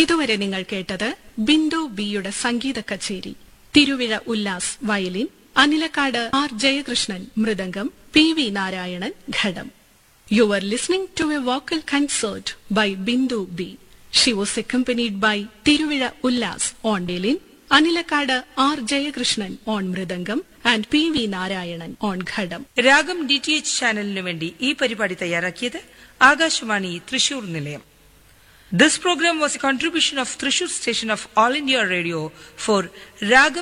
ഇതുവരെ നിങ്ങൾ കേട്ടത് ബിന്ദു ബിയുടെ സംഗീത കച്ചേരി Thiruvizha Ullas violin Anilakkad R Jayakrishnan mridangam P V Narayanan ghatam you are listening to a vocal concert by Bindu B she was accompanied by Thiruvizha Ullas on violin Anilakkad R Jayakrishnan on mridangam and P V Narayanan on ghatam ragam D T H ചാനലിനു വേണ്ടി ഈ പരിപാടി തയ്യാറാക്കിയത് ആകാശവാണി തൃശൂർ നിലയം this programme was a contribution of Thrissur station of All India Radio for രാഗം